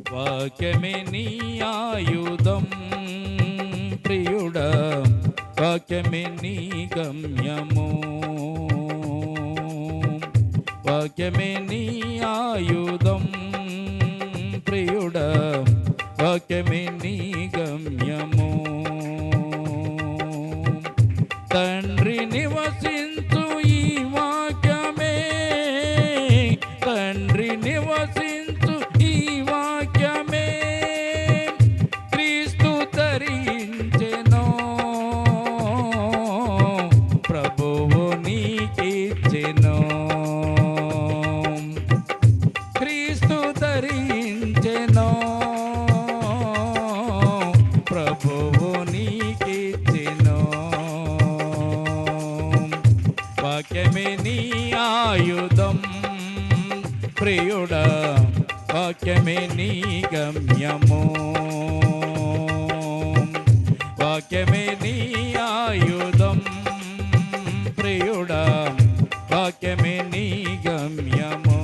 వాక్యమే నీ ఆయుధం ప్రియుడా వాక్యమే నీ గమ్యము వాక్యమే నీ ఆయుధం ప్రియుడా వాక్యమే నీ గమ్యము తండ్రి నివసించు ఈ వాక్యమే తండ్రి నివసించు ఈ వాక్యమే క్రీస్తు తరించెను ప్రభువు నీకిచ్చెను క్రీస్తు ధరించెను ప్రభువు నీకిచ్చెను వాక్యమే నీ ఆయుధం ప్రియుడా వాక్యమే నీ గమ్యము వాక్యమే నీ ఆయుధం ప్రియుడా వాక్యమే నీ గమ్యము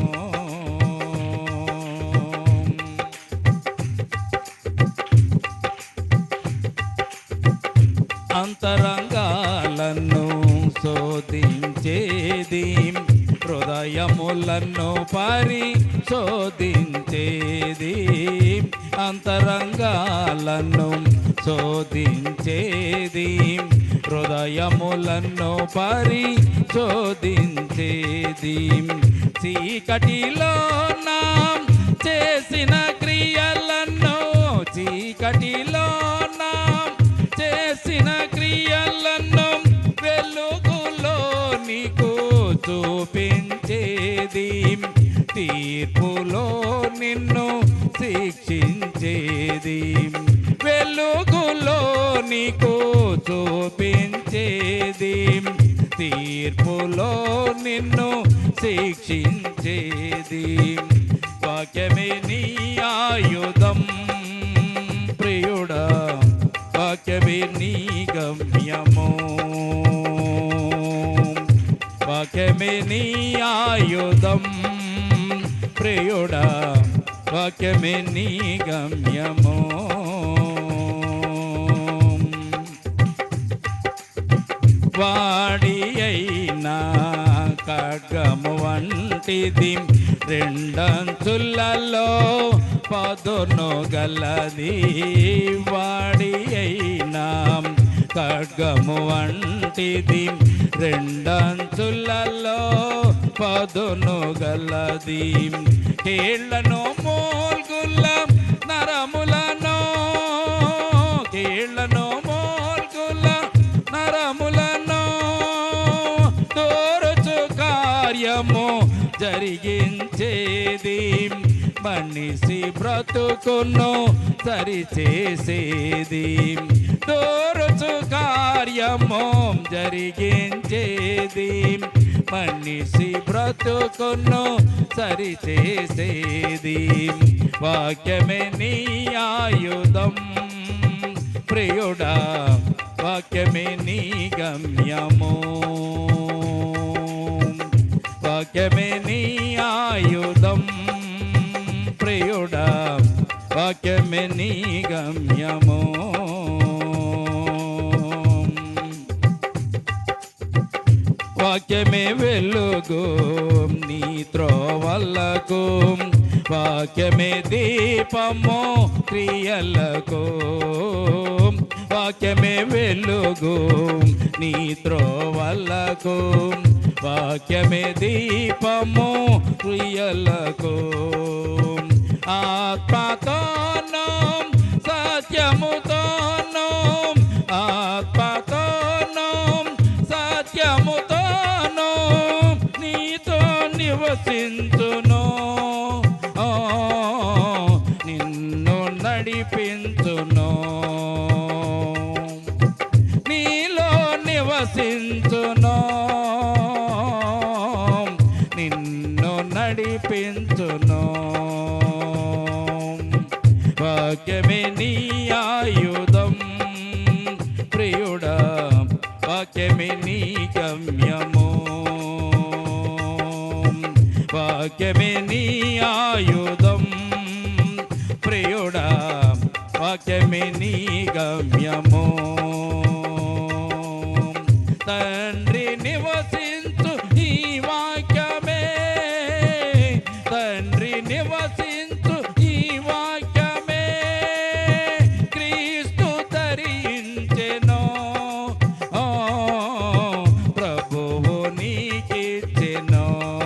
అంతరంగాలను శోధించేది హృదయములను పరిశోధించేది అంతరంగాలను శోధించేది హృదయములను పరిశోధించేది చీకటిలో నా చేసిన క్రియలను చీకటిలో నా చేసిన క్రియలను వెలుగులో నీకు చూపించేది తీర్పులో నిన్ను శిక్షించేది వెలుగులో నీకు చూపించేది తీర్పులో నిన్ను శిక్షించేది వాక్యమే నీ ఆయుధం ప్రియుడా వాక్యమే నీ గమ్యము వాక్యమే నీ ఆయుధం ప్రియుడా వాక్యమే నీ గమ్యము వాడి అయినా ఖడ్గము వంటిది రెండంచులలో పదును గలది వాడి అయినా ఖడ్గము వంటిది రెండంచులలో పదును గలది కీళ్లను మోల్గుల నరములను కీళ్లను మోల్గుల నరములను దోరచు కార్యము జరిగించేది మనిషి బ్రతుకును సరిచేసేది దోరచు కార్యము జరిగించేది మనిషి బ్రతుకును సరిచేసేది వాక్యమే నీ ఆయుధం ప్రియుడా వాక్యమే నీ గమ్యము వాక్యమే నీ ఆయుధం ప్రియుడా వాక్యమే నీ గమ్యము వాక్యమే వెలుగు నీ త్రోవలకు వాక్యమే దీపము క్రియలకు వాక్యమే వెలుగు నీ త్రోవలకు వాక్యమే దీపము క్రియలకు ఆత్మతోను సత్యముతోను ఆత్మతోను సత్యముతోను నీతో నివసించును ఆ, నిన్ను నడిపించును నీలో నివసించును నిన్ను నడిపించును వాక్యమే నీ ఆయుధం ప్రియుడా వాక్యమే నీ గమ్యము వాక్యమే నీ ఆయుధం ప్రియుడా వాక్యమే నీ గమ్యము తండ్రి నివసించు ఈ వాక్యమే తండ్రి నివసించు ఈ వాక్యమే క్రీస్తు ధరించెను ఓ ప్రభువు నీకిచ్చెను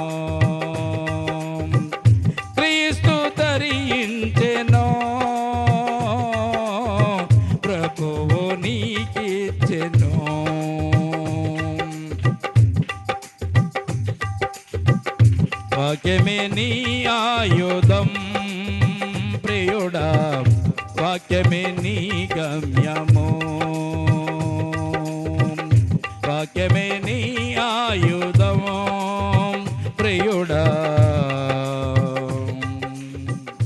క్రీస్తు ధరించెను ప్రభువు నీకిచ్చెను వాక్యమే నీ ఆయుధం ప్రియుడా వాక్యమే నీ గమ్యము వాక్యమే నీ ఆయుధము ప్రియుడా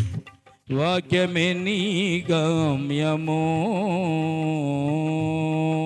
వాక్యమే నీ గమ్యము